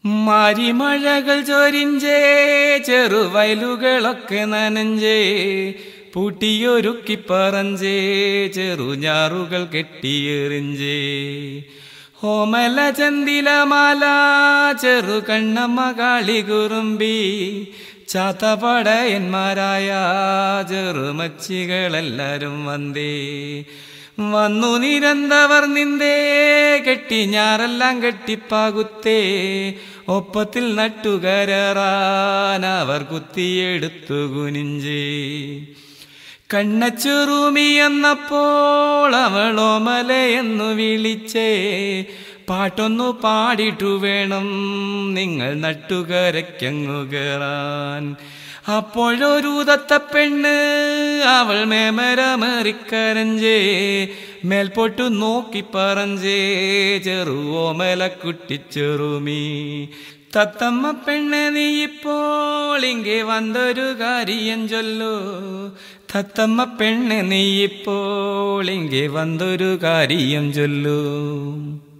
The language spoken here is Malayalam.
മാരിമഴകൾ ചൊരിഞ്ചേ ചെറുവയലുകളൊക്കെ നനഞ്ചേ പൂട്ടിയൊരുക്കി പറഞ്ചേ ചെറുഞാറുകൾ കെട്ടിയെറിഞ്ചേ ഹോമല ചന്തിലമാല ചെറു കണ്ണമ്മ കാളി കുറുമ്പി ചാത്തപടയന്മാരായ ചെറുമച്ചികളെല്ലാരും വന്നേ വന്നു നിരന്തവർ നിന്തേ കെട്ടി ഞാറെല്ലാം കെട്ടിപ്പാകുത്തേ ഒപ്പത്തിൽ നട്ടുകരാൻ അവർ കുത്തിയെടുത്തു കുനിഞ്ചേ കണ്ണച്ചുറൂമി എന്നപ്പോൾ അവളോമലയെന്നു വിളിച്ചേ പാട്ടൊന്നു പാടിട്ടു വേണം നിങ്ങൾ നട്ടുകരയ്ക്കങ്ങു കയറാൻ അപ്പോഴൊരു തത്ത പെണ്ണ് അവൾ മേമരമേറിക്കരഞ്ചേ മേൽപോട്ടു നോക്കി പറഞ്ചേ ചെറുവോമല കുട്ടിച്ചെറുമീ തത്തമ്മ പെണ്ണെ നീ ഇപ്പോൾ ഇங்கே വന്നൊരു കാര്യം ചൊല്ലു തത്തമ്മ പെണ്ണെ നീ ഇപ്പോൾ ഇங்கே വന്നൊരു കാര്യം ചൊല്ലു